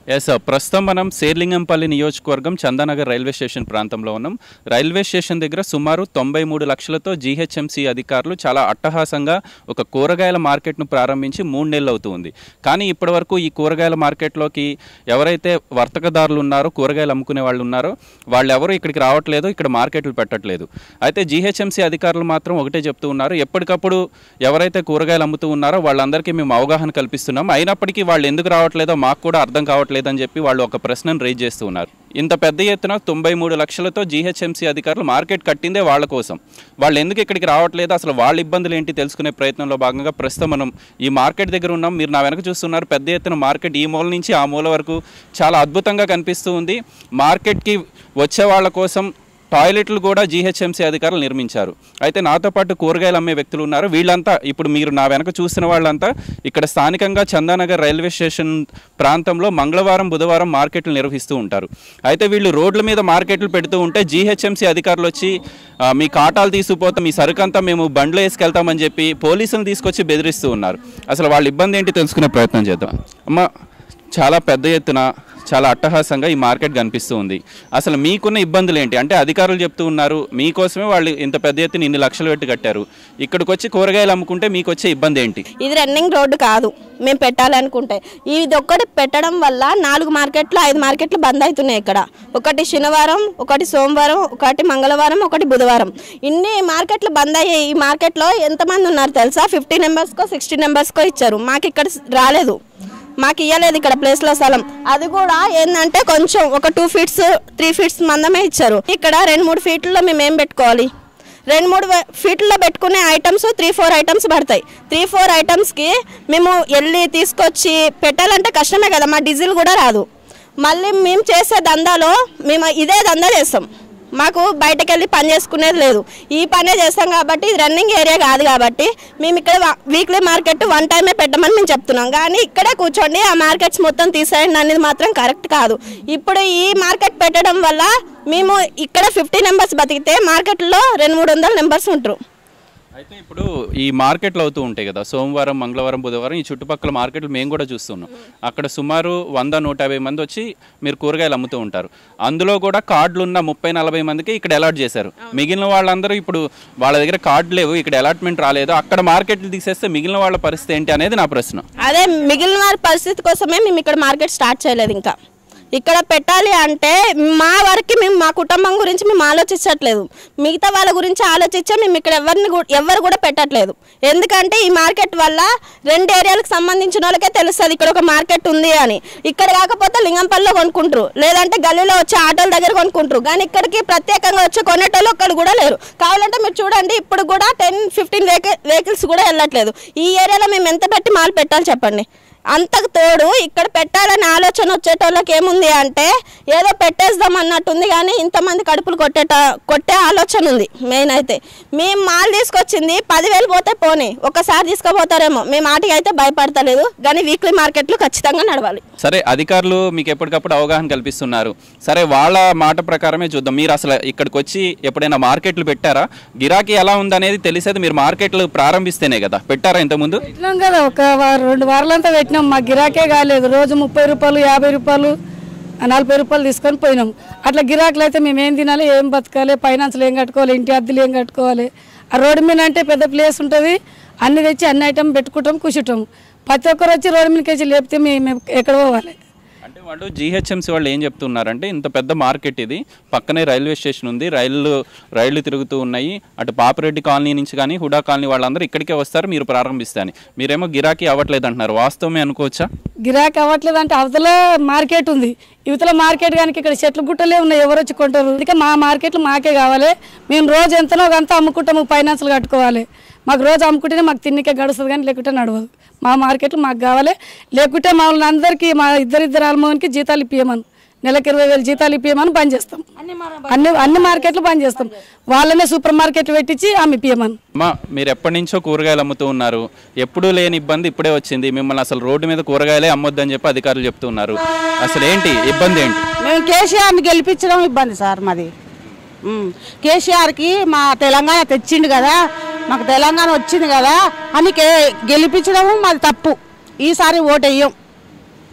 Yes sir ప్రస్తుతం మనం శేర్లింగంపల్లి నియోజకవర్గం చందానగర్ రైల్వే స్టేషన్ ప్రాంతంలో ఉన్నాం రైల్వే స్టేషన్ దగ్గర సుమారు తొంభై మూడు లక్షలతో జీహెచ్ఎంసీ అధికారులు చాలా అట్టహాసంగా ఒక కూరగాయల మార్కెట్ను ప్రారంభించి మూడు నెలలు అవుతుంది కానీ ఇప్పటివరకు ఈ కూరగాయల మార్కెట్లోకి ఎవరైతే వర్తకదారులు ఉన్నారో కూరగాయలు అమ్ముకునే వాళ్ళు ఉన్నారో వాళ్ళు ఎవరు ఇక్కడికి రావట్లేదు ఇక్కడ మార్కెట్లు పెట్టట్లేదు అయితే జీహెచ్ఎంసీ అధికారులు మాత్రం ఒకటే చెప్తూ ఉన్నారు ఎప్పటికప్పుడు ఎవరైతే కూరగాయలు అమ్ముతూ ఉన్నారో వాళ్ళందరికీ మేము అవగాహన కల్పిస్తున్నాం అయినప్పటికీ వాళ్ళు ఎందుకు రావట్లేదో మాకు కూడా అర్థం కావట్లేదని చెప్పి వాళ్ళు ఒక ప్రశ్నను రైజ్ చేస్తూ ఉన్నారు ఇంత పెద్ద ఎత్తున తొంభై మూడు లక్షలతో జీహెచ్ఎంసీ అధికారులు మార్కెట్ కట్టిందే వాళ్ళ కోసం వాళ్ళు ఎందుకు ఇక్కడికి రావట్లేదు అసలు వాళ్ళ ఇబ్బందులు ఏంటి తెలుసుకునే ప్రయత్నంలో భాగంగా ప్రస్తుతం మనం ఈ మార్కెట్ దగ్గర ఉన్నాం మీరు నా వెనక చూస్తున్నారు పెద్ద ఎత్తున మార్కెట్ ఈ మూల నుంచి ఆ మూల వరకు చాలా అద్భుతంగా కనిపిస్తూ ఉంది మార్కెట్కి వచ్చే వాళ్ళ కోసం టాయిలెట్లు కూడా జీహెచ్ఎంసీ అధికారులు నిర్మించారు అయితే నాతో పాటు కూరగాయలు అమ్మే వ్యక్తులు ఉన్నారు వీళ్ళంతా ఇప్పుడు మీరు నా వెనక చూసిన వాళ్ళంతా ఇక్కడ స్థానికంగా చందానగర్ రైల్వే స్టేషన్ ప్రాంతంలో మంగళవారం బుధవారం మార్కెట్లు నిర్వహిస్తూ ఉంటారు అయితే వీళ్ళు రోడ్ల మీద మార్కెట్లు పెడుతూ ఉంటే జీహెచ్ఎంసీ అధికారులు వచ్చి "ఆ, మీ కాటాలు తీసుకుపోతాం మీ సరుకంతా మేము బండ్లో వేసుకెళ్తామని చెప్పి పోలీసులు తీసుకొచ్చి బెదిరిస్తూ ఉన్నారు అసలు వాళ్ళ ఇబ్బంది ఏంటి తెలుసుకునే ప్రయత్నం చేద్దాం అమ్మ చాలా పెద్ద ఎత్తున చాలా అట్టహాసంగా ఈ మార్కెట్ కనిపిస్తూ ఉంది అసలు మీకున్న ఇబ్బందులు ఏంటి అంటే అధికారులు చెప్తూ ఉన్నారు మీకోసమే వాళ్ళు ఇంత పెద్ద ఎత్తున ఇన్ని లక్షలు పెట్టి కట్టారు ఇక్కడికి వచ్చి కూరగాయలు అమ్ముకుంటే మీకు వచ్చే ఇబ్బంది ఏంటి ఇది రన్నింగ్ రోడ్డు కాదు మేము పెట్టాలనుకుంటే ఇది ఒక్కటి పెట్టడం వల్ల నాలుగు మార్కెట్లు ఐదు మార్కెట్లు బంద్ అవుతున్నాయి ఇక్కడ ఒకటి శనివారం ఒకటి సోమవారం ఒకటి మంగళవారం ఒకటి బుధవారం ఇన్ని మార్కెట్లు బంద్ అయ్యాయి ఈ మార్కెట్లో ఎంతమంది ఉన్నారు తెలుసా ఫిఫ్టీ నెంబర్స్కో సిక్స్టీ నెంబర్స్కో ఇచ్చారు మాకు ఇక్కడ రాలేదు మాకు ఇవ్వలేదు ఇక్కడ ప్లేస్లో స్థలం అది కూడా ఏంటంటే కొంచెం ఒక టూ ఫీట్స్ త్రీ ఫీట్స్ మందమే ఇచ్చారు ఇక్కడ రెండు మూడు ఫీట్లలో మేము ఏం పెట్టుకోవాలి రెండు మూడు వే- ఫీట్లో పెట్టుకునే ఐటమ్స్ త్రీ ఫోర్ ఐటమ్స్ పడతాయి త్రీ ఫోర్ ఐటమ్స్కి మేము వెళ్ళి తీసుకొచ్చి పెట్టాలంటే కష్టమే కదా మా డీజిల్ కూడా రాదు మళ్ళీ మేము చేసే దందాలో మేము ఇదే దందా చేస్తాం మాకు బయటకు వెళ్ళి పని చేసుకునేది లేదు ఈ పనే చేస్తాం కాబట్టి ఇది రన్నింగ్ ఏరియా కాదు కాబట్టి మేము ఇక్కడ వీక్లీ మార్కెట్ వన్ టైమే పెట్టమని మేము చెప్తున్నాం కానీ ఇక్కడే కూర్చోండి ఆ మార్కెట్స్ మొత్తం తీసేయండి అనేది మాత్రం కరెక్ట్ కాదు ఇప్పుడు ఈ మార్కెట్ పెట్టడం వల్ల మేము ఇక్కడ ఫిఫ్టీ నెంబర్స్ బతికితే మార్కెట్లో రెండు మూడు వందల నెంబర్స్ ఉంటారు అయితే ఇప్పుడు ఈ మార్కెట్లు అవుతూ ఉంటాయి కదా సోమవారం మంగళవారం బుధవారం ఈ చుట్టుపక్కల మార్కెట్లు మేము కూడా చూస్తున్నాం అక్కడ సుమారు వంద నూట యాభై మంది వచ్చి మీరు కూరగాయలు అమ్ముతూ ఉంటారు అందులో కూడా కార్డులు ఉన్న ముప్పై నలభై మందికి ఇక్కడ అలాట్ చేశారు మిగిలిన వాళ్ళందరూ ఇప్పుడు వాళ్ళ దగ్గర కార్డు లేవు ఇక్కడ అలాట్మెంట్ రాలేదు అక్కడ మార్కెట్లు తీసేస్తే మిగిలిన వాళ్ళ పరిస్థితి ఏంటి అనేది నా ప్రశ్న అదే మిగిలిన వారి పరిస్థితి కోసమే మేము ఇక్కడ మార్కెట్ స్టార్ట్ చేయలేదు ఇంకా ఇక్కడ పెట్టాలి అంటే మా వరకు మేము మా కుటుంబం గురించి మేము ఆలోచించట్లేదు మిగతా వాళ్ళ గురించి ఆలోచించే మేము ఇక్కడ ఎవరిని కూ- ఎవరు కూడా పెట్టట్లేదు ఎందుకంటే ఈ మార్కెట్ వల్ల రెండు ఏరియాలకు సంబంధించిన వాళ్ళకే తెలుస్తుంది ఇక్కడ ఒక మార్కెట్ ఉంది అని ఇక్కడ కాకపోతే లింగంపల్లిలో కొనుక్కుంటారు లేదంటే గల్లీలో వచ్చే ఆటోల దగ్గర కొనుక్కుంటారు కానీ ఇక్కడికి ప్రత్యేకంగా వచ్చి కొనేటోళ్ళు ఒక్కడు కూడా లేరు కావాలంటే మీరు చూడండి ఇప్పుడు కూడా టెన్ ఫిఫ్టీన్ వెహికల్స్ కూడా వెళ్ళట్లేదు ఈ ఏరియాలో మేము ఎంత పెట్టి మాల్ పెట్టాలి చెప్పండి అంతకు తోడు ఇక్కడ పెట్టాలనే ఆలోచన వచ్చేటోళ్ళకి ఏముంది అంటే ఏదో పెట్టేద్దాం అన్నట్టుంది కానీ ఇంతమంది కడుపులు కొట్టేట కొట్టే ఆలోచన ఉంది మెయిన్ అయితే మేము మాల్ తీసుకొచ్చింది పదివేలు పోతే పోనీ ఒకసారి తీసుకుపోతారేమో మేము ఆటికి అయితే భయపడతలేదు కానీ వీక్లీ మార్కెట్లు ఖచ్చితంగా నడవాలి సరే అధికారులు మీకు ఎప్పటికప్పుడు అవగాహన కల్పిస్తున్నారు సరే వాళ్ళ మాట ప్రకారమే చూద్దాం మీరు అసలు ఇక్కడికి వచ్చి ఎప్పుడైనా మార్కెట్లు పెట్టారా గిరాకీ ఎలా ఉందనేది తెలిసేది మీరు మార్కెట్లు ప్రారంభిస్తేనే కదా పెట్టారా ఇంతకుముందు పెట్టినాం కదా ఒక వారం రెండు వారాలంతా పెట్టినాం మా గిరాకే కాలేదు రోజు ముప్పై రూపాయలు యాభై రూపాయలు ఆ నలభై రూపాయలు తీసుకొని పోయినాం అట్లా గిరాకులు అయితే మేము ఏం తినాలి ఏం బతకాలి ఫైనాన్స్లు ఏం కట్టుకోవాలి ఇంటి అద్దెలు ఏం కట్టుకోవాలి ఆ రోడ్డు మీద అంటే పెద్ద ప్లేస్ ఉంటుంది అన్ని తెచ్చి అన్ని ఐటమ్ పెట్టుకుంటాం కూర్చుంటాం ప్రతి ఒక్కరు వచ్చి రోడ్డు మీదకి వచ్చి లేపితే మేము మేము ఎక్కడ పోవాలి అంటే వాళ్ళు జీహెచ్ఎంసీ వాళ్ళు ఏం చెప్తున్నారంటే ఇంత పెద్ద మార్కెట్ ఇది పక్కనే రైల్వే స్టేషన్ ఉంది రైళ్ళు రైళ్లు తిరుగుతూ ఉన్నాయి అటు పాపిరెడ్డి కాలనీ నుంచి కానీ హుడా కాలనీ వాళ్ళందరూ ఇక్కడికే వస్తారు మీరు ప్రారంభిస్తాను మీరేమో గిరాకీ అవ్వట్లేదు అంటున్నారు వాస్తవమే అనుకోవచ్చా గిరాకీ అవ్వట్లేదు అంటే అవతల మార్కెట్ ఉంది ఇవతల మార్కెట్ కనుక ఇక్కడ చెట్లు గుట్టలే ఉన్నాయి ఎవరు వచ్చి కొంటారు అందుకే మా మార్కెట్లు మాకే కావాలి మేము రోజు ఎంతనో అంత అమ్ముకుంటాము ఫైనాన్స్లు కట్టుకోవాలి మాకు రోజు అమ్ముకుంటేనే మాకు తిన్నికే గడుస్తుంది కానీ లేకుంటే నడవదు మా మార్కెట్లు మాకు కావాలి లేకుంటే మమ్మల్ని అందరికీ మా ఇద్దరిద్దరు ఆల్మోన్కి జీతాలు ఇప్పియమని నెలకు ఇరవై వేలు జీతాలు ఇప్పియమని బంద్ చేస్తాం అన్ని అన్ని మార్కెట్లు బంద్ చేస్తాం వాళ్ళనే సూపర్ మార్కెట్లు పెట్టించి ఆమె ఇప్పియమని అమ్మా మీరు ఎప్పటి నుంచో కూరగాయలు అమ్ముతూ ఉన్నారు ఎప్పుడూ లేని ఇబ్బంది ఇప్పుడే వచ్చింది మిమ్మల్ని అసలు రోడ్డు మీద కూరగాయలే అమ్మొద్దని చెప్పి అధికారులు చెప్తున్నారు అసలు ఏంటి ఇబ్బంది ఏంటి మేము కేసీఆర్ని గెలిపించడం ఇబ్బంది సార్ మాది ఉమ్. కేసీఆర్కి మా తెలంగాణ తెచ్చిండు కదా మాకు తెలంగాణ వచ్చింది కదా అని కే గెలిపించడం మాది తప్పు ఈసారి ఓటు వేయం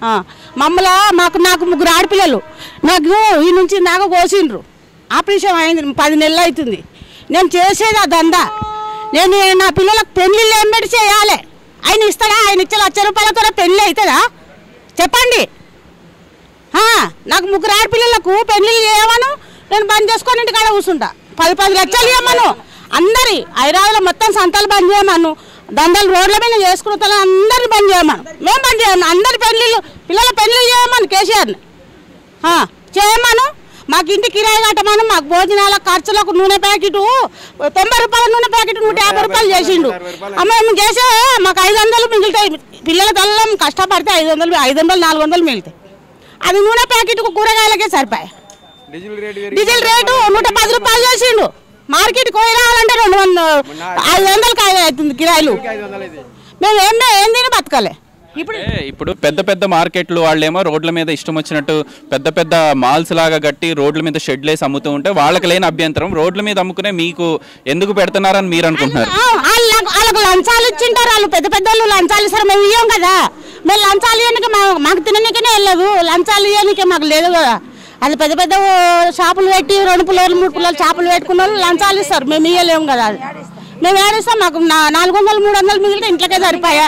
ఆ, మమ్మల మాకు నాకు ముగ్గురు ఆడపిల్లలు నాకు ఈ నుంచి నాకు కోసిండ్రు ఆపరేషన్ అయింది పది నెలలు అవుతుంది నేను చేసేది ఆ దందా నేను నా పిల్లలకు పెళ్ళిళ్ళు ఏమిటి చేయాలి ఆయన ఇస్తాడా ఆయన ఇచ్చే లక్ష రూపాయలతో పెళ్ళి అవుతుందా చెప్పండి ఆ, నాకు ముగ్గురు ఆడపిల్లలకు పెళ్లి చేయమను నేను బంద్ చేసుకొని ఇంటికాడ కూర్చుంటా పది పది లక్షలు ఇవ్వమను అందరి హైదరాబాద్లో మొత్తం సంతాలు బంద్ చేయమను దండలు రోడ్ల మీద చేసుకుంటాను అందరిని బంద్ చేయమను మేము బంద్ చేయమను అందరి పెళ్ళిళ్ళు పిల్లల పెళ్ళిళ్ళు చేయమను కేసీఆర్ని ఆ, చేయమను మాకు ఇంటి కిరాయి కట్టమను మాకు భోజనాల ఖర్చులకు నూనె ప్యాకెట్ తొంభై రూపాయల నూనె ప్యాకెట్ నూట యాభై రూపాయలు చేసిండు అమ్మ మేము చేసే మాకు ఐదు వందలు మిగులుతాయి పిల్లల తల్లం కష్టపడితే ఐదు వందలు ఐదు వందలు నాలుగు వందలు మిగులుతాయి అది నూనె ప్యాకెట్కు కూరగాయలకే సరిపోయాయి డీజిల్ రేటు నూట పది రూపాయలు చేసిండు మార్కెట్ కోయి రావాలంటే రెండు వందల ఐదు వందలకి ఐదు అవుతుంది కిరాయిలు మేము ఏం ఏం తిని బతకాలి ఇప్పుడు అంటే ఇప్పుడు పెద్ద పెద్ద మార్కెట్లు వాళ్ళేమో రోడ్ల మీద ఇష్టం వచ్చినట్టు పెద్ద పెద్ద మాల్స్ లాగా కట్టి రోడ్ల మీద షెడ్లు వేసి అమ్ముతూ ఉంటే వాళ్ళకి లేని అభ్యంతరం రోడ్ల మీద అమ్ముకునే మీకు ఎందుకు పెడుతున్నారని మీరు అనుకుంటున్నారు ఆ, వాళ్ళకు వాళ్ళకు లంచాలు ఇచ్చింటారు వాళ్ళు పెద్ద పెద్ద వాళ్ళు లంచాలు ఇస్తారు మేము ఇవ్వం కదా మేము లంచాలు ఇవ్వడానికి మా- మాకు తిననీకనే వెళ్ళదు లంచాలు ఇవ్వడానికి మాకు లేదు కదా అది పెద్ద పెద్ద ఓ షాపులు పెట్టి రెండు పుల్లలు మూడు పుల్లలు షాపులు పెట్టుకున్న వాళ్ళు లంచాలు ఇస్తారు మేము ఇవ్వలేము కదా అది మేము ఏడిస్తాం మాకు నా- నాలుగు వందలు మూడు వందలు మిగిలితే ఇంట్లోకే సరిపోయా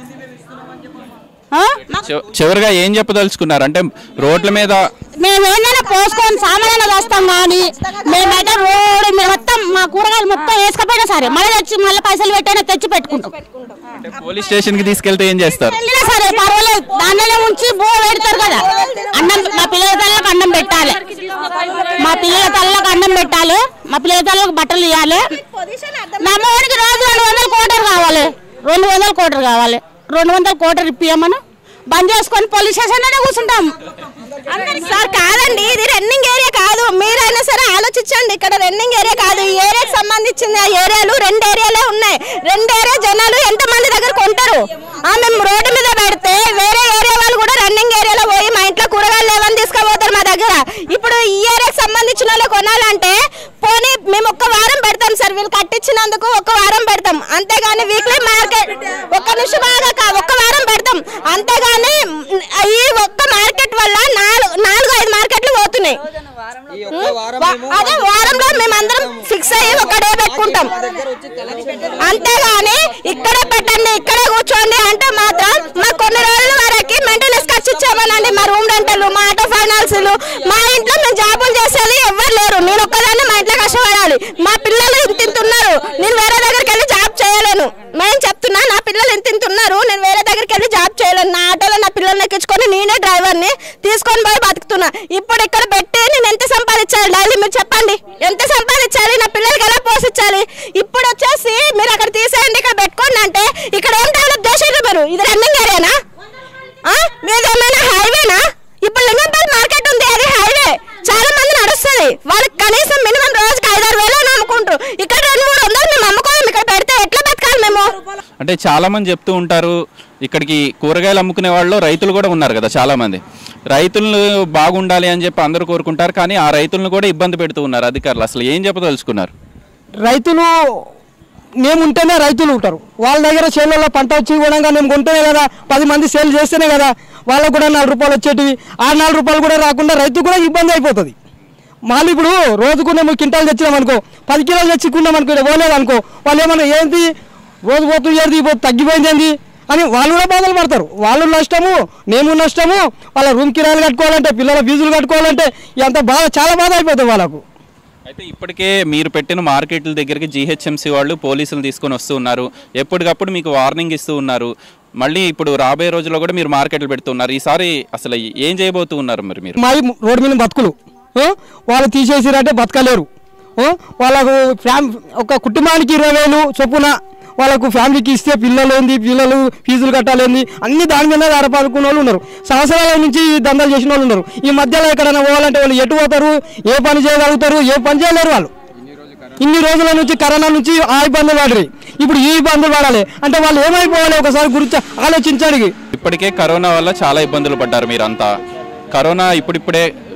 ఆ? చివ- చివరిగా ఏం చెప్పదలుచుకున్నారు అంటే రోడ్ల మీద మేము ఏంటంటే పోసుకొని సామాన్లు వస్తాం కానీ మేమైతే రోడ్డు మీద మొత్తం మా కూరగాయలు మొత్తం వేసుకపోయినా సరే మళ్ళీ తెచ్చి మళ్ళీ పైసలు పెట్టైనా తెచ్చి పెట్టుకుంటాం అంటే పోలీస్ స్టేషన్ కి తీసుకెళ్తే ఏం చేస్తారు వెళ్ళినా సరే పర్వాలేదు దానిలో ఉంచి బో పెడతారు కదా అన్నం మా పిల్లల తల్లకు అన్నం పెట్టాలి మా పిల్లల తల్లకు అన్నం పెట్టాలి మా పిల్లల తల్లకు బట్టలు ఇవ్వాలి నా అమ్మవారికి రోజు రెండు వందల కోటర్ కావాలి రెండు వందల కోటర్ కావాలి రెండు వందల కోటర్ ఇప్పియమను బంద్ చేసుకొని పోలీస్ స్టేషన్లోనే కూర్చుంటాం సార్ కాదండి ఇది రన్నింగ్ ఏరియా కాదు మీరైనా సరే ఆలోచించండి ఇక్కడ రన్నింగ్ ఏరియా కాదు ఈ ఏరియాకి సంబంధించిన ఏరియాలు రెండు ఏరియాలే ఉన్నాయి రెండు ఏరియా జనాలు ఎంత మంది దగ్గర కొంటారు ఆ మేము రోడ్డు మీద పెడితే వేరే ఏరియా వాళ్ళు కూడా రన్నింగ్ ఏరియాలో పోయి మా ఇంట్లో కూరగాయలు లేవని తీసుకుపోతారు మా దగ్గర ఇప్పుడు ఈ ఏరియాకి సంబంధించిన వాళ్ళు కొనాలంటే పోనీ మేము ఒక్క వారం పెడతాం సార్ వీళ్ళు కట్టించినందుకు ఒక్క వారం పెడతాం అంతేగాని వీక్లీ మార్కెట్ ఒక్క నిమిషం బాగా కా- ఒక్క వారం పెడతాం అంతేగాని ఈ ఒక్క మార్కెట్ వల్ల నాలుగు నాలుగు ఐదు మార్కెట్లు పోతున్నాయి వా- అదే వారంలో మేమందరం ఫిక్స్ అయ్యి ఒక డే పెట్టుకుంటాం అంతేగాని ఇక్కడే పెట్టండి ఇక్కడే కూర్చోండి అంటే మాత్రం మా కొన్ని రోజుల వరకు మెయింటెనెన్స్ ఖర్చు ఇచ్చామనండి మా రూమ్ రెంటలు మా ఆటో ఫైనాన్స్లు మా ఇంట్లో మేము జాబులు చేసేది ఎవరు లేరు నేను ఒక్కదాన్ని మా ఇంట్లో కష్టపడాలి మా పిల్లలు ఇంత ఇంత ఉన్నారు నేను వేరే దగ్గరికి వెళ్ళి జాబ్ చేయలేను నేను చెప్తున్నా నా పిల్లలు ఇంత ఇంత ఉన్నారు నేను వేరే దగ్గరికి వెళ్ళి జాబ్ చేయలేను నా ఆటోలో నా పిల్లల్ని ఎక్కించుకొని నేనే డ్రైవర్ని తీసుకొని పోయి బతుకుతున్నా ఇప్పుడు ఇక్కడ పెట్టి నేను ఎంత సంపాదించాలి డైలీ మీరు చెప్పండి ఎంత సంపాదించాలి నా పిల్లలకి ఎలా పోషించాలి ఇప్పుడు వచ్చేసి మీరు అక్కడ తీసేయండి ఇక్కడ పెట్టుకోండి అంటే ఇక్కడ ఏం డెవలప్ చేసారు మీరు ఇది రన్నింగ్ ఏరియానా ఆ? మీది ఏమైనా హైవేనా ఇప్పుడు లింగంపల్లి మార్కెట్ ఉంది అది హైవే చాలా మంది నడుస్తుంది వాళ్ళకి కనీసం మినిమం రోజుకి ఐదారు వేలు అని అమ్ముకుంటారు ఇక్కడ రెండు మూడు వందలు మేము అమ్ముకోవాలి ఇక్కడ పెడితే ఎట్లా బతకాలి మేము అంటే చాలా మంది చెప్తూ ఉంటారు ఇక్కడికి కూరగాయలు అమ్ముకునే వాళ్ళు రైతులు కూడా ఉన్నారు కదా చాలా మంది రైతులను బాగుండాలి అని చెప్పి అందరూ కోరుకుంటారు కానీ ఆ రైతులను కూడా ఇబ్బంది పెడుతూ ఉన్నారు అధికారులు అసలు ఏం చెప్పదలుచుకున్నారు రైతులు మేము ఉంటేనే రైతులు ఉంటారు వాళ్ళ దగ్గర చేనులలో పంట వచ్చి కూడా మేము కొంటేనే కదా పది మంది సేల్ చేస్తేనే కదా వాళ్ళకు కూడా నాలుగు రూపాయలు వచ్చేటివి ఆ నాలుగు రూపాయలు కూడా రాకుండా రైతు కూడా ఇబ్బంది అయిపోతుంది మళ్ళీ ఇప్పుడు రోజుకు మేము కింటాలు తెచ్చినాం అనుకో పది కిలోలు తెచ్చుకున్నాం అనుకో ఇక్కడ పోలేదు అనుకో వాళ్ళు ఏమన్నా ఏంటి రోజు పోతుంది ఏది పోతే తగ్గిపోయింది ఏంది అని వాళ్ళు కూడా బాధలు పడతారు వాళ్ళు నష్టము మేము నష్టము వాళ్ళ రూమ్ కిరాయిలు కట్టుకోవాలంటే పిల్లల ఫీజులు కట్టుకోవాలంటే ఎంత బాధ చాలా బాధ అయిపోతుంది వాళ్ళకు అయితే ఇప్పటికే మీరు పెట్టిన మార్కెట్ల దగ్గరికి జీహెచ్ఎంసీ వాళ్ళు పోలీసులు తీసుకొని వస్తూ ఉన్నారు ఎప్పటికప్పుడు మీకు వార్నింగ్ ఇస్తూ ఉన్నారు మళ్ళీ ఇప్పుడు రాబోయే రోజుల్లో కూడా మీరు మార్కెట్లు పెడుతున్నారు ఈసారి అసలు ఏం చేయబోతూ ఉన్నారు మరి మీరు మాది రోడ్డు మీద బతుకులు ఆ? వాళ్ళు తీసేసిరంటే బతకలేరు ఆ? వాళ్ళకు ఫ్యామ్ ఒక కుటుంబానికి ఇరవై వేలు చొప్పున వాళ్ళకు ఫ్యామిలీకి ఇస్తే పిల్లలు ఏంది పిల్లలు ఫీజులు కట్టాలేంది అన్ని దాని మీద ఆధారపడుకున్న వాళ్ళు ఉన్నారు సంవత్సరాల నుంచి ఈ దందాలు చేసిన వాళ్ళు ఉన్నారు ఈ మధ్యలో ఎక్కడైనా పోవాలంటే వాళ్ళు ఎటు పోతారు ఏ పని చేయగలుగుతారు ఏ పని చేయలేరు వాళ్ళు ఇన్ని రోజుల నుంచి కరోనా నుంచి ఆ ఇబ్బందులు పడరు ఇప్పుడు ఈ ఇబ్బందులు పడాలి అంటే వాళ్ళు ఏమైపోవాలి ఒకసారి గురించి ఆలోచించడానికి ఇప్పటికే కరోనా వల్ల చాలా ఇబ్బందులు పడ్డారు మీరంతా కరోనా ఇప్పుడిప్పుడే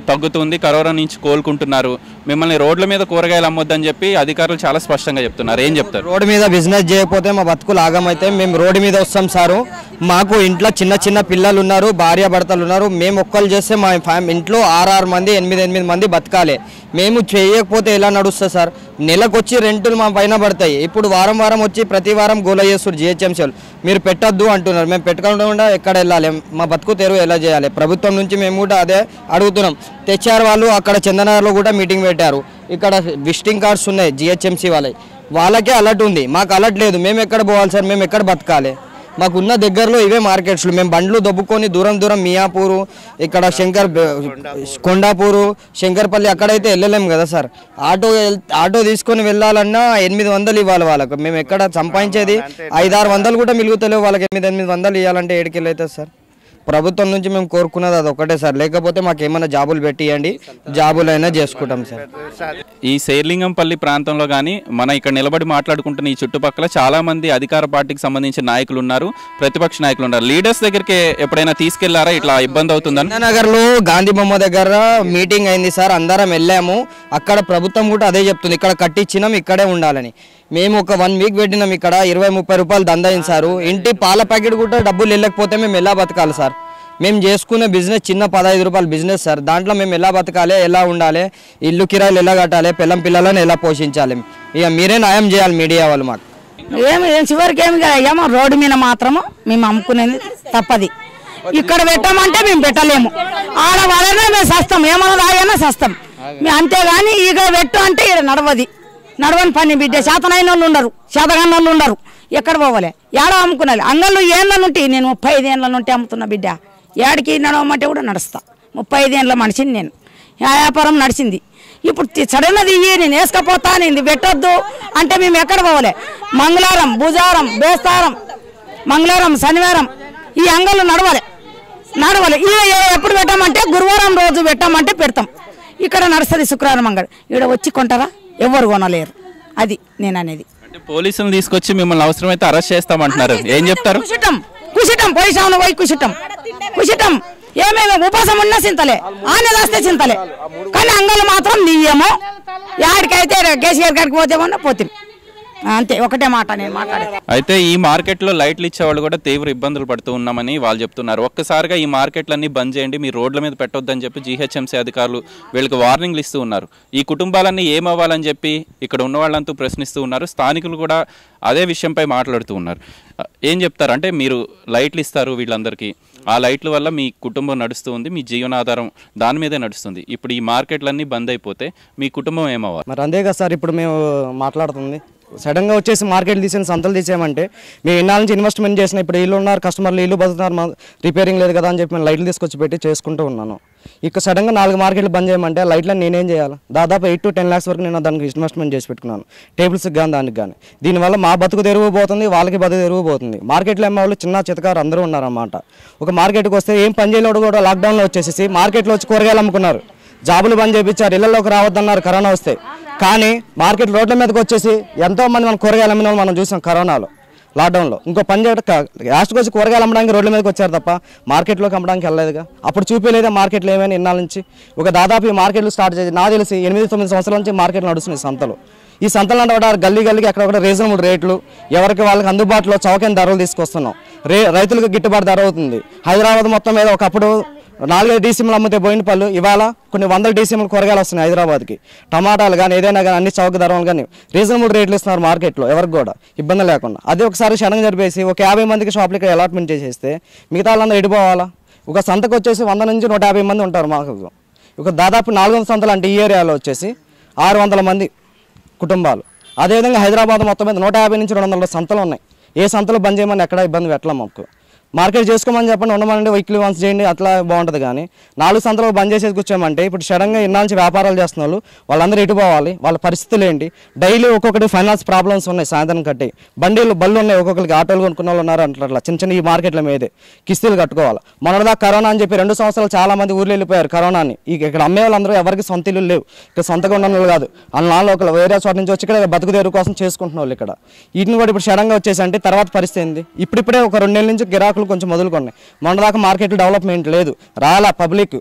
తగ్గుతుంది కరోనా నుంచి కోలుకుంటున్నారు మిమ్మల్ని రోడ్ల మీద కూరగాయలు అమ్మొద్దని చెప్పి అధికారులు చాలా స్పష్టంగా చెప్తున్నారు ఏం చెప్తారు రోడ్డు మీద బిజినెస్ చేయకపోతే మా బతుకులు ఆగమైతే మేము రోడ్డు మీద వస్తాం సారు మాకు ఇంట్లో చిన్న చిన్న పిల్లలు ఉన్నారు భార్య భర్తలు ఉన్నారు మేము ఒక్కరు చేస్తే మా ఫ్యామ్ ఇంట్లో ఆరు మంది ఎనిమిది ఎనిమిది మంది బతకాలి మేము చేయకపోతే ఎలా నడుస్తుంది సార్ నెలకు వచ్చి రెంటులు మా పైన పడతాయి ఇప్పుడు వారం వారం వచ్చి ప్రతి వారం గోల చేస్తారు జిహెచ్ఎంసీలు మీరు పెట్టొద్దు అంటున్నారు మేము పెట్టకుండా ఎక్కడ వెళ్ళాలి మా బతుకు తెరువు ఎలా చేయాలి ప్రభుత్వం నుంచి మేము కూడా అదే అడుగుతున్నాం తెచ్చారు వాళ్ళు అక్కడ చందనగర్లో కూడా మీటింగ్ పెట్టారు ఇక్కడ విజిటింగ్ కార్డ్స్ ఉన్నాయి జిహెచ్ఎంసీ వాళ్ళకి వాళ్ళకే అలర్ట్ ఉంది మాకు అలర్ట్ లేదు మేము ఎక్కడ పోవాలి సార్ మేము ఎక్కడ బతకాలి మాకు ఉన్న దగ్గరలో ఇవే మార్కెట్స్లు మేము బండ్లు దొబ్బుకొని దూరం దూరం మియాపూరు ఇక్కడ శంకర్ కొండాపూరు శంకర్పల్లి అక్కడైతే వెళ్ళలేము కదా సార్ ఆటో వెల్- ఆటో తీసుకొని వెళ్ళాలన్నా ఎనిమిది వందలు ఇవ్వాలి వాళ్ళకు మేము ఎక్కడ సంపాదించేది ఐదారు వందలు కూడా మిలుగుతలేవు వాళ్ళకి ఎనిమిది ఎనిమిది వందలు ఇవ్వాలంటే ఏడుకి వెళ్ళైతే సార్ ప్రభుత్వం నుంచి మేము కోరుకున్నది అది ఒకటే సార్ లేకపోతే మాకు ఏమైనా జాబులు పెట్టియండి జాబులైనా చేసుకుంటాం సార్ ఈ శేర్లింగంపల్లి ప్రాంతంలో కానీ మన ఇక్కడ నిలబడి మాట్లాడుకుంటున్న ఈ చుట్టుపక్కల చాలా మంది అధికార పార్టీకి సంబంధించిన నాయకులు ఉన్నారు ప్రతిపక్ష నాయకులు ఉన్నారు లీడర్స్ దగ్గరికి ఎప్పుడైనా తీసుకెళ్లారా ఇట్లా ఇబ్బంది అవుతుందని నగర్ లో గాంధీ బొమ్మ దగ్గర మీటింగ్ అయింది సార్ అందరం వెళ్ళాము అక్కడ ప్రభుత్వం కూడా అదే చెప్తుంది ఇక్కడ కట్టించినాం ఇక్కడే ఉండాలని మేము ఒక వన్ వీక్ పెట్టినాం ఇక్కడ ఇరవై ముప్పై రూపాయలు దందాయింది సారు ఇంటి పాల ప్యాకెట్ కూడా డబ్బులు వెళ్ళకపోతే మేము ఎలా బతకాలి సార్ మేము చేసుకునే బిజినెస్ చిన్న పదహైదు రూపాయల బిజినెస్ సార్ దాంట్లో మేము ఎలా బతకాలి ఎలా ఉండాలి ఇల్లు కిరాయిలు ఎలా కట్టాలి పిల్లం పిల్లలను ఎలా పోషించాలి ఇక మీరే న్యాయం చేయాలి మీడియా వాళ్ళు మాకు ఏమి ఏం చివరికి ఏమి అయ్యామో రోడ్డు మీద మాత్రము మేము అమ్ముకునేది తప్పది ఇక్కడ పెట్టామంటే మేము పెట్టలేము ఆడ వాళ్ళనే మేము సస్తాం ఏమన్నా రాయన్నా సస్తాం మేము అంతేగాని ఇక్కడ పెట్టు అంటే ఇక్కడ నడవది నడవని పని బిడ్డ శాతనైన వాళ్ళు ఉండరు శాతగాని వాళ్ళు ఉండరు ఎక్కడ పోవాలి ఏడ అమ్ముకున్నాలి అంగళ్ళు ఏళ్ళ నుండి నేను ముప్పై ఐదు ఏళ్ళ నుండి అమ్ముతున్నా బిడ్డ ఏడికి నడవమంటే కూడా నడుస్తా ముప్పై ఐదు ఏళ్ళ మనిషిని నేను ఆ వ్యాపారం నడిచింది ఇప్పుడు తి- సడన్గా ఇయ్యి నేను వేసుకపోతా నేను పెట్టొద్దు అంటే మేము ఎక్కడ పోవాలి మంగళవారం బుధవారం బేస్తారం మంగళవారం శనివారం ఈ అంగళ్ళు నడవాలి నడవాలి ఇక ఏ- ఎప్పుడు పెట్టామంటే గురువారం రోజు పెట్టామంటే పెడతాం ఇక్కడ నడుస్తుంది శుక్రవారం మంగళ ఇక్కడ వచ్చి కొంటారా ఎవరు కొనలేరు అది నేను అనేది అంటే పోలీసులు తీసుకొచ్చి మిమ్మల్ని అవసరమైతే అరెస్ట్ చేస్తామంటున్నారు ఏం చెప్తారు కుషిటం కుషిటం పోయిసామును పోయి కుషిటం కుషిటం ఏమేమి ఉపాసం ఉన్నా చింతలే ఆనే దాస్తే చింతలే కానీ అంగలు మాత్రం నీయేమో యాడికైతే కేసీఆర్ గారికి పోతేమన్నా పోతే అంతే ఒకటే మాట నేను మాట్లాడేది అయితే ఈ మార్కెట్లో లైట్లు ఇచ్చేవాళ్ళు కూడా తీవ్ర ఇబ్బందులు పడుతూ ఉన్నామని వాళ్ళు చెప్తున్నారు ఒక్కసారిగా ఈ మార్కెట్లన్నీ బంద్ చేయండి మీ రోడ్ల మీద పెట్టొద్దని చెప్పి జీహెచ్ఎంసీ అధికారులు వీళ్ళకి వార్నింగ్లు ఇస్తూ ఉన్నారు ఈ కుటుంబాలన్నీ ఏమవ్వాలని చెప్పి ఇక్కడ ఉన్న వాళ్ళంతా ప్రశ్నిస్తూ ఉన్నారు స్థానికులు కూడా అదే విషయంపై మాట్లాడుతూ ఉన్నారు ఏం చెప్తారు అంటే మీరు లైట్లు ఇస్తారు వీళ్ళందరికీ ఆ లైట్ల వల్ల మీ కుటుంబం నడుస్తూ ఉంది మీ జీవనాధారం దాని మీదే నడుస్తుంది ఇప్పుడు ఈ మార్కెట్లన్నీ బంద్ అయిపోతే మీ కుటుంబం ఏమవ్వాలి మరి అంతే కదా సార్ ఇప్పుడు మేము మాట్లాడుతుంది సడన్గా వచ్చేసి మార్కెట్ తీసిన సంతలు తీసేయమంటే మేము ఇన్నాళ్ళ నుంచి ఇన్వెస్ట్మెంట్ చేసిన ఇప్పుడు ఇల్లు ఉన్నారు కస్టమర్లు ఇల్లు బతుకుతున్నారు మా రిపేరింగ్ లేదు కదా అని చెప్పి నేను లైట్లు తీసుకొచ్చి పెట్టి చేసుకుంటూ ఉన్నాను ఇక సడన్గా నాలుగు మార్కెట్లు బంద్ చేయమంటే లైట్లను నేనేం చేయాలి దాదాపు ఎయిట్ టు టెన్ ల్యాక్స్ వరకు నేను దానికి ఇన్వెస్ట్మెంట్ చేసి పెట్టుకున్నాను టేబుల్స్కి కానీ దానికి కానీ దీనివల్ల మా బతుకు తెరువు పోతుంది వాళ్ళకి బతుకు తెరువు పోతుంది మార్కెట్లో అమ్మే వాళ్ళు చిన్న చితకారు అందరూ ఉన్నారన్నమాట ఒక మార్కెట్కి వస్తే ఏం పని చేయలేడు కూడా లాక్డౌన్లో వచ్చేసి మార్కెట్లో వచ్చి కూరగాయలు అమ్ముకున్నారు జాబులు బంద్ చేయించారు ఇళ్లలోకి రావద్దన్నారు కరోనా వస్తే కానీ మార్కెట్ రోడ్ల మీదకి వచ్చేసి ఎంతో మంది మన కూరగాయలు అమ్మిన వాళ్ళు మనం చూసాం కరోనాలో లాక్డౌన్లో ఇంకో పని చేయడం లాస్ట్కి వచ్చి కూరగాయలు అమ్మడానికి రోడ్ల మీదకి వచ్చారు తప్ప మార్కెట్లోకి అమ్మడానికి వెళ్ళలేదుగా అప్పుడు చూపించలేదా మార్కెట్లో ఏమైనా ఇన్నాళ్ళ నుంచి ఒక దాదాపు ఈ మార్కెట్లు స్టార్ట్ చేసి నాకు తెలిసి ఎనిమిది తొమ్మిది సంవత్సరాల నుంచి మార్కెట్లు నడుస్తున్నాయి సంతలు ఈ సంతలు అంటే ఒకటి గల్లీ గల్లీకి అక్కడ ఒకటి రీజనబుల్ రేట్లు ఎవరికి వాళ్ళకి అందుబాటులో చౌకైన ధరలు తీసుకొస్తున్నాం రే రైతులకు గిట్టుబాటు ధర అవుతుంది హైదరాబాద్ మొత్తం మీద ఒకప్పుడు నాలుగైదు డీసీఎంలు అమ్మితే పోయిన పళ్ళు ఇవాళ కొన్ని వందల డీసీఎంలు కూరగాయలు వస్తున్నాయి హైదరాబాద్కి టమాటాలు కానీ ఏదైనా కానీ అన్ని చౌక ధరలు కానీ రీజనబుల్ రేట్లు ఇస్తున్నారు మార్కెట్లో ఎవరికి కూడా ఇబ్బంది లేకుండా అదే ఒకసారి క్షణం జరిపేసి ఒక యాభై మందికి షాపులు ఇక్కడ అలాట్మెంట్ చేసేస్తే మిగతా వాళ్ళందరూ ఎడిపోవాలా ఒక సంతకు వచ్చేసి వంద నుంచి నూట యాభై మంది ఉంటారు మాకు ఒక దాదాపు నాలుగు వందల సంతలు అంటే ఈ ఏరియాలో వచ్చేసి ఆరు వందల మంది కుటుంబాలు అదేవిధంగా హైదరాబాద్ మొత్తం మీద నూట యాభై నుంచి రెండు వందల సంతలు ఉన్నాయి ఏ సంతలు బంద్ చేయమని ఎక్కడ ఇబ్బంది పెట్టలేం మాకు మార్కెట్ చేసుకోమని చెప్పండి ఉండమనండి వీక్లీ వన్స్ చేయండి అట్లా బాగుంటుంది కానీ నాలుగు సంతలు బంద్ చేసేసి కూర్చోమంటే ఇప్పుడు సడన్గా ఇన్నాళ్ళ నుంచి వ్యాపారాలు చేస్తున్న వాళ్ళు వాళ్ళందరూ ఎటు పోవాలి వాళ్ళ పరిస్థితులు ఏంటి డైలీ ఒక్కొక్కటి ఫైనాన్స్ ప్రాబ్లమ్స్ ఉన్నాయి సాయంత్రం కట్టి బండిలు బళ్ళు ఉన్నాయి ఒక్కొక్కరికి ఆటోలు కొనుక్కున్న వాళ్ళు ఉన్నారు అంటారు అట్లా చిన్న చిన్న ఈ మార్కెట్ల మీదే కిస్తీలు కట్టుకోవాలి మొన్నటిదాకా కరోనా అని చెప్పి రెండు సంవత్సరాలు చాలా మంది ఊర్లు వెళ్ళిపోయారు కరోనాని ఇక ఇక్కడ అమ్మే వాళ్ళందరూ ఎవరికి సొంత ఇల్లు లేవు ఇక్కడ సొంతగా ఉన్న వాళ్ళు కాదు వాళ్ళ నాన్న ఒకరు వేరే చోట నుంచి వచ్చి ఇక్కడ బతుకు తెరువు కోసం చేసుకుంటున్న వాళ్ళు ఇక్కడ వీటిని కూడా ఇప్పుడు సడన్గా వచ్చేసి అంటే తర్వాత పరిస్థితి ఏంది ఇప్పుడిప్పుడే ఒక రెండు నెలల నుంచి గిరాకులు కొంచెం మొదలుకున్నాయి మొన్న దాకా మార్కెట్ డెవలప్మెంట్ లేదు రాలా పబ్లిక్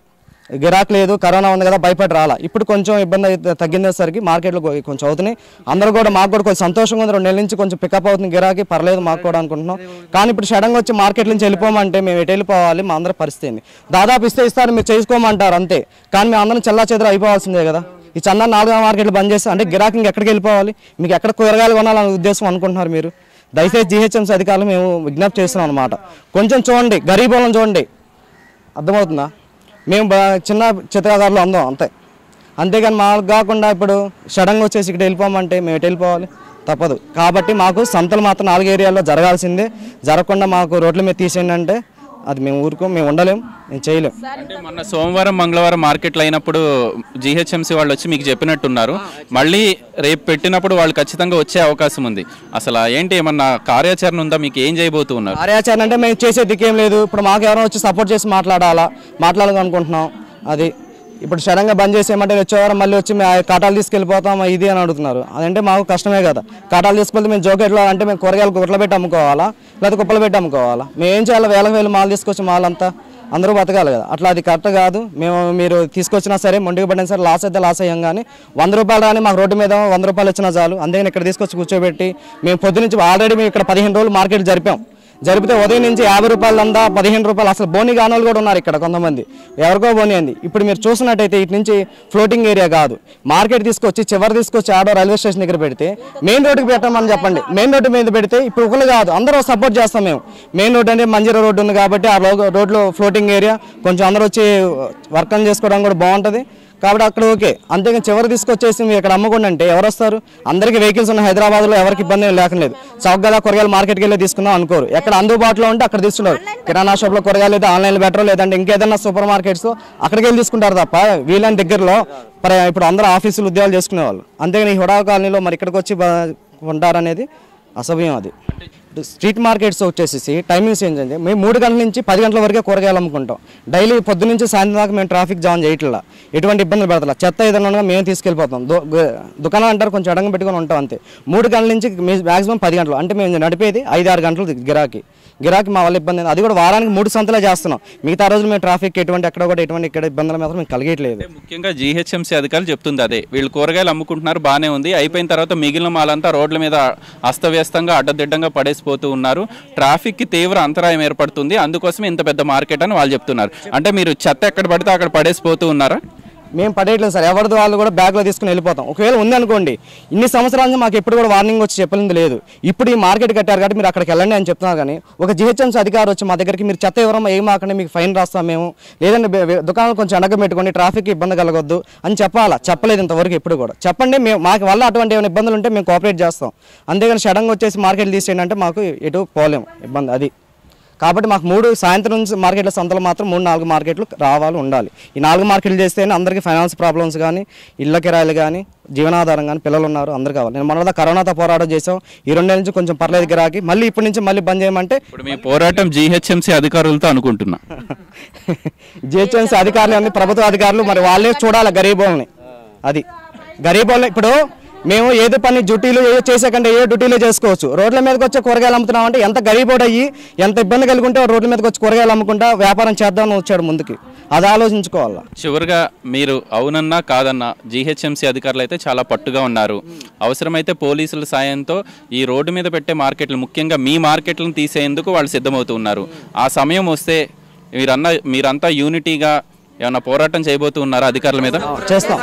గిరాక్ లేదు కరోనా ఉంది కదా భయపడి రాలా ఇప్పుడు కొంచెం ఇబ్బంది అయితే తగ్గిందేసరికి మార్కెట్లో కొ- కొంచెం అవుతున్నాయి అందరూ కూడా మాకు కూడా కొంచెం సంతోషంగా ఉంది రెండు నెలల నుంచి కొంచెం పికప్ అవుతుంది గిరాకీ పర్లేదు మాకు కూడా అనుకుంటున్నాం కానీ ఇప్పుడు సడన్గా వచ్చి మార్కెట్ నుంచి వెళ్ళిపోమంటే మేము ఎటు వెళ్ళిపోవాలి మా అందరి పరిస్థితి ఏంది దాదాపు ఇస్తే ఇస్తారు మీరు చేసుకోమంటారు అంతే కానీ మేము అందరం చెల్లా చెదర అయిపోవాల్సిందే కదా ఈ చందా నాలుగో మార్కెట్లు బంద్ చేస్తే అంటే గిరాకీ ఇంక ఎక్కడికి వెళ్ళిపోవాలి మీకు ఎక్కడ కూరగాయలు కొనాలనే ఉద్దేశం అనుకుంటున్నారు మీరు దయచేసి జిహెచ్ఎంసీ అధికారులు మేము విజ్ఞప్తి చేస్తున్నాం అనమాట కొంచెం చూడండి గరీబులను చూడండి అర్థమవుతుందా మేము బా చిన్న చిత్రకారులు అందాం అంతే అంతేగాని మాకు కాకుండా ఇప్పుడు సడన్గా వచ్చేసి ఇక్కడ వెళ్ళిపోమంటే మేము ఎటు వెళ్ళిపోవాలి తప్పదు కాబట్టి మాకు సంతలు మాత్రం నాలుగు ఏరియాల్లో జరగాల్సిందే జరగకుండా మాకు రోడ్ల మీద తీసేయండి అంటే అది మేము ఊరుకో మేము ఉండలేం మేము చేయలేం అంటే మొన్న సోమవారం మంగళవారం మార్కెట్లు అయినప్పుడు జీహెచ్ఎంసీ వాళ్ళు వచ్చి మీకు చెప్పినట్టున్నారు మళ్ళీ రేపు పెట్టినప్పుడు వాళ్ళు ఖచ్చితంగా వచ్చే అవకాశం ఉంది అసలు ఏంటి ఏమన్నా కార్యాచరణ ఉందా మీకు ఏం చేయబోతూ ఉన్నారు కార్యాచరణ అంటే మేము చేసే దిక్కేం లేదు ఇప్పుడు మాకు ఎవరైనా వచ్చి సపోర్ట్ చేసి మాట్లాడాలా మాట్లాడాలనుకుంటున్నాం అది ఇప్పుడు సడన్గా బంద్ చేసేయమంటే వచ్చేవారం మళ్ళీ వచ్చి మేము ఆ కాటాలు తీసుకెళ్ళిపోతాం ఇది అని అడుగుతున్నారు అదంటే మాకు కష్టమే కదా కాటాలు తీసుకెళ్తే మేము జోకెట్లో అంటే మేము కూరగాయలు గుట్ల పెట్టి అమ్ముకోవాలా లేదా కుప్పలు పెట్టి అమ్ముకోవాలా మేము ఏం చేయాలి వేలకు వేలు మాలు తీసుకొచ్చి మాలంతా అందరూ బతకాలి కదా అట్లా అది కరెక్ట్ కాదు మేము మీరు తీసుకొచ్చినా సరే మొండికి పడినా సరే లాస్ అయితే లాస్ అయ్యాం కానీ వంద రూపాయలు రాని మాకు రోడ్డు మీద వంద రూపాయలు ఇచ్చినా చాలు అందుకని ఇక్కడ తీసుకొచ్చి కూర్చోబెట్టి మేము పొద్దునుంచి ఆల్రెడీ మేము ఇక్కడ పదిహేను రోజులు మార్కెట్ జరిపాం జరిపితే ఉదయం నుంచి యాభై రూపాయలు అందా పదిహేను రూపాయలు అసలు బోని కానోళ్ళు కూడా ఉన్నారు ఇక్కడ కొంతమంది ఎవరికో బోని అంది ఇప్పుడు మీరు చూసినట్టయితే ఇటు నుంచి ఫ్లోటింగ్ ఏరియా కాదు మార్కెట్ తీసుకొచ్చి చివరి తీసుకొచ్చి ఆడో రైల్వే స్టేషన్ దగ్గర పెడితే మెయిన్ రోడ్డుకి పెట్టమని చెప్పండి మెయిన్ రోడ్డు మీద పెడితే ఇప్పుడు ఒకరు కాదు అందరూ సపోర్ట్ చేస్తాం మేము మెయిన్ రోడ్ అంటే మంజీరా రోడ్డు ఉంది కాబట్టి ఆ లో- రోడ్లో ఫ్లోటింగ్ ఏరియా కొంచెం అందరూ వచ్చి వర్క్ చేసుకోవడం కూడా బాగుంటుంది కాబట్టి అక్కడ ఓకే అంతేగాని చివరి తీసుకొచ్చేసి మీరు ఇక్కడ అమ్మకుండా అంటే ఎవరు వస్తారు అందరికీ వెహికల్స్ ఉన్న హైదరాబాద్లో ఎవరికి ఇబ్బంది ఏం లేకలేదు చౌక్ కదా కూరగాయలు మార్కెట్కి వెళ్ళి తీసుకుందాం అనుకోరు ఎక్కడ అందుబాటులో ఉంటే అక్కడ తీసుకున్నారు కిరాణా షాప్లో కూరగాయలు అయితే ఆన్లైన్లో బెటర్ లేదంటే ఇంకేదైనా సూపర్ మార్కెట్స్ అక్కడికి వెళ్ళి తీసుకుంటారు తప్ప వీళ్ళని దగ్గరలో మరి ఇప్పుడు అందరూ ఆఫీసులు ఉద్యోగాలు చేసుకునేవాళ్ళు అంతేగాని ఈ హుడా కాలనీలో మరి ఇక్కడికి వచ్చి బ- ఉంటారనేది అసభ్యం అది ఇప్పుడు స్ట్రీట్ మార్కెట్స్ వచ్చేసి టైమింగ్స్ ఏంటంటే మేము మూడు గంటల నుంచి పది గంటల వరకే కూరగాయలు అమ్ముకుంటాం డైలీ పొద్దు నుంచి సాయంత్రం దాకా మేము ట్రాఫిక్ జామ్ చేయట్లా ఎటువంటి ఇబ్బందులు పెడతలా చెత్త ఏదైనా ఉన్నా మేము తీసుకెళ్ళిపోతాం దు- గు- దుకాణం అంటారు కొంచెం అడంగ పెట్టుకొని ఉంటాం అంతే మూడు గంటల నుంచి మాక్సిమం పది గంటలు అంటే మేము నడిపేది ఐదు ఆరు గంటలు గిరాకీ గిరాకీ మా వల్ల ఇబ్బంది లేదు. అది కూడా వారానికి మూడు సంతలే చేస్తున్నాం మిగతా రోజులు మేము ట్రాఫిక్ ఎటువంటి ఎక్కడ కూడా ఎటువంటి ఇక్కడ ఇబ్బందులు మాత్రం మేము కలిగేయట్లేదు ముఖ్యంగా జీహెచ్ఎంసీ అధికారులు చెప్తుంది అదే వీళ్ళు కూరగాయలు అమ్ముకుంటున్నారు బాగానే ఉంది అయిపోయిన తర్వాత మిగిలిన మాలంతా రోడ్ల మీద అస్తవ్యస్తంగా అడ్డదిడ్డంగా పడేసిపోతూ ఉన్నారు ట్రాఫిక్కి తీవ్ర అంతరాయం ఏర్పడుతుంది అందుకోసం ఇంత పెద్ద మార్కెట్ అని వాళ్ళు చెప్తున్నారు అంటే మీరు చెత్త ఎక్కడ పడితే అక్కడ పడేసిపోతూ ఉన్నారా మేము పడేయట్లేదు సార్ ఎవరిది వాళ్ళు కూడా బ్యాగ్లో తీసుకుని వెళ్ళిపోతాం ఒకవేళ ఉంది అనుకోండి ఇన్ని సంవత్సరాల నుంచి మాకు ఎప్పుడు కూడా వార్నింగ్ వచ్చి చెప్పింది లేదు ఇప్పుడు ఈ మార్కెట్ కట్టారు కాబట్టి మీరు అక్కడికి వెళ్ళండి అని చెప్తున్నారు కానీ ఒక జిహెచ్ఎంసీ అధికారి వచ్చి మా దగ్గరికి మీరు చెత్త ఎవరమ్మా ఏం మాకండి మీకు ఫైన్ రాస్తాం మేము లేదంటే బె- బె- దుకాణాలు కొంచెం వెనక పెట్టుకోండి ట్రాఫిక్ ఇబ్బంది కలగొద్దు అని చెప్పాలా చెప్పలేదు ఇంతవరకు ఎప్పుడు కూడా చెప్పండి మేము మాకు వల్ల అటువంటి ఏమైనా ఇబ్బందులు ఉంటే మేము కోఆపరేట్ చేస్తాం అంతేగాని సడన్గా వచ్చేసి మార్కెట్ తీసేయండి అంటే మాకు ఎటు పోలేము ఇబ్బంది అది కాబట్టి మాకు మూడు సాయంత్రం నుంచి మార్కెట్ల సంతలు మాత్రం మూడు నాలుగు మార్కెట్లు రావాలి ఉండాలి ఈ నాలుగు మార్కెట్లు చేస్తేనే అందరికీ ఫైనాన్స్ ప్రాబ్లమ్స్ కానీ ఇళ్ళ కిరాయిలు కానీ జీవనాధారం కానీ పిల్లలు ఉన్నారు అందరు కావాలి నేను మొన్న కరోనాతో పోరాటం చేసాం ఈ రెండేళ్ళ నుంచి కొంచెం పర్లేదు గిరాకి మళ్ళీ ఇప్పటి నుంచి మళ్ళీ బంద్ చేయమంటే ఇప్పుడు మీ పోరాటం జీహెచ్ఎంసీ అధికారులతో అనుకుంటున్నా జిహెచ్ఎంసీ అధికారులు అన్ని ప్రభుత్వ అధికారులు మరి వాళ్ళే చూడాలి గరీబోల్ని అది గరీబోల్ని ఇప్పుడు మేము ఏదో పని డ్యూటీలు ఏ చేసే కంటే ఏ డ్యూటీలు చేసుకోవచ్చు రోడ్ల మీదకి వచ్చి కూరగాయలు అమ్ముతున్నాం అంటే ఎంత గరీబోడు అయ్యి ఎంత ఇబ్బంది కలిగి ఉంటే రోడ్ల మీదకి వచ్చి కూరగాయలు అమ్ముకుంటా వ్యాపారం చేద్దామని వచ్చాడు ముందుకి అది ఆలోచించుకోవాలి చివరిగా మీరు అవునన్నా కాదన్నా జీహెచ్ఎంసీ అధికారులు అయితే చాలా పట్టుగా ఉన్నారు అవసరమైతే పోలీసుల సాయంతో ఈ రోడ్డు మీద పెట్టే మార్కెట్లు ముఖ్యంగా మీ మార్కెట్లను తీసేందుకు వాళ్ళు సిద్ధమవుతూ ఉన్నారు ఆ సమయం వస్తే మీరన్న మీరంతా యూనిటీగా ఏమన్నా పోరాటం చేయబోతూ ఉన్నారా అధికారుల మీద చేస్తాం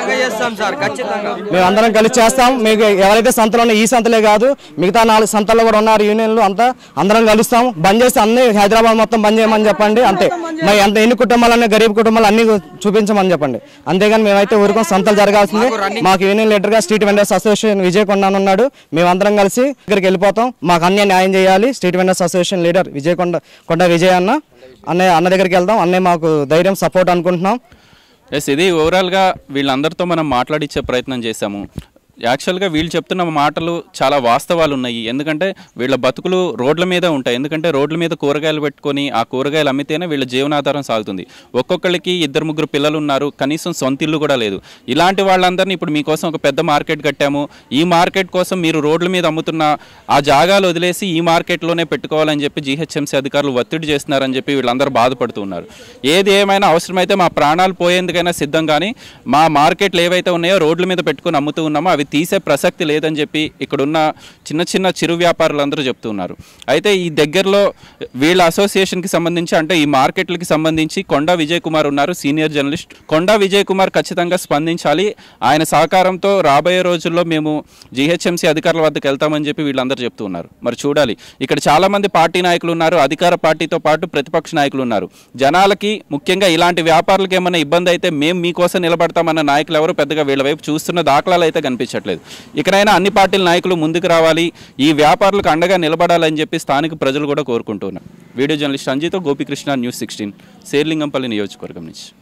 మేము అందరం కలిసి చేస్తాం మీకు ఎవరైతే సంతలో ఉన్నాయో ఈ సంతలే కాదు మిగతా నాలుగు సంతల్లో కూడా ఉన్నారు యూనియన్లు అంతా అందరం కలుస్తాం బంద్ చేస్తే అన్ని హైదరాబాద్ మొత్తం బంద్ చేయమని చెప్పండి అంతే మరి ఎంత ఎన్ని కుటుంబాలన్నీ గరీబ్ కుటుంబాలు అన్ని చూపించమని చెప్పండి అంతేగాని మేమైతే ఊరుకొని సంతలు జరగాల్సింది మాకు యూనియన్ లీడర్గా స్ట్రీట్ వెండర్స్ అసోసియేషన్ విజయ్ కొండ అని ఉన్నాడు మేమందరం కలిసి ఇక్కడికి వెళ్ళిపోతాం మాకు అన్యాయ న్యాయం చేయాలి street vendors association leader Vijay Konda Konda Vijay అన్న అన్నయ్య అన్న దగ్గరికి వెళ్దాం అన్నయ్య మాకు ధైర్యం సపోర్ట్ అనుకుంటున్నాం ఎస్ ఇది ఓవరాల్గా వీళ్ళందరితో మనం మాట్లాడిచ్చే ప్రయత్నం చేశాము యాక్చువల్గా వీళ్ళు చెప్తున్న మాటలు చాలా వాస్తవాలు ఉన్నాయి ఎందుకంటే వీళ్ళ బతుకులు రోడ్ల మీద ఉంటాయి ఎందుకంటే రోడ్ల మీద కూరగాయలు పెట్టుకొని ఆ కూరగాయలు అమ్మితేనే వీళ్ళ జీవనాధారం సాగుతుంది ఒక్కొక్కరికి ఇద్దరు ముగ్గురు పిల్లలు ఉన్నారు కనీసం సొంత ఇల్లు కూడా లేదు ఇలాంటి వాళ్ళందరినీ ఇప్పుడు మీకోసం ఒక పెద్ద మార్కెట్ కట్టాము ఈ మార్కెట్ కోసం మీరు రోడ్ల మీద అమ్ముతున్న ఆ జాగాలు వదిలేసి ఈ మార్కెట్లోనే పెట్టుకోవాలని చెప్పి జీహెచ్ఎంసీ అధికారులు ఒత్తిడి చేస్తున్నారని చెప్పి వీళ్ళందరూ బాధపడుతూ ఉన్నారు ఏది ఏమైనా అవసరమైతే మా ప్రాణాలు పోయేందుకైనా సిద్ధం కానీ మా మార్కెట్లు ఏవైతే ఉన్నాయో రోడ్ల మీద పెట్టుకుని అమ్ముతూ ఉన్నామో అవి తీసే ప్రసక్తి లేదని చెప్పి ఇక్కడున్న చిన్న చిన్న చిరు వ్యాపారులందరూ చెప్తున్నారు అయితే ఈ దగ్గరలో వీళ్ళ అసోసియేషన్కి సంబంధించి అంటే ఈ మార్కెట్లకి సంబంధించి కొండా విజయ్ కుమార్ ఉన్నారు సీనియర్ జర్నలిస్ట్ కొండా విజయ్ కుమార్ ఖచ్చితంగా స్పందించాలి ఆయన సహకారంతో రాబోయే రోజుల్లో మేము జీహెచ్ఎంసీ అధికారుల వద్దకు వెళ్తామని చెప్పి వీళ్ళందరూ చెప్తూ ఉన్నారు మరి చూడాలి ఇక్కడ చాలా మంది పార్టీ నాయకులు ఉన్నారు అధికార పార్టీతో పాటు ప్రతిపక్ష నాయకులు ఉన్నారు జనాలకి ముఖ్యంగా ఇలాంటి వ్యాపారులకు ఏమైనా ఇబ్బంది అయితే మేము మీకోసం నిలబడతామన్న నాయకులు ఎవరు పెద్దగా వీళ్ళ వైపు చూస్తున్న దాఖలాలు అయితే కనిపించట్లేదు ఇకనైనా అన్ని పార్టీల నాయకులు ముందుకు రావాలి ఈ వ్యాపారులకు అండగా నిలబడాలని చెప్పి స్థానిక ప్రజలు కూడా కోరుకుంటున్నారు వీడియో జర్నలిస్ట్ అంజితో గోపికృష్ణ న్యూస్ సిక్స్టీన్ శేర్లింగంపల్లి నియోజకవర్గం నుంచి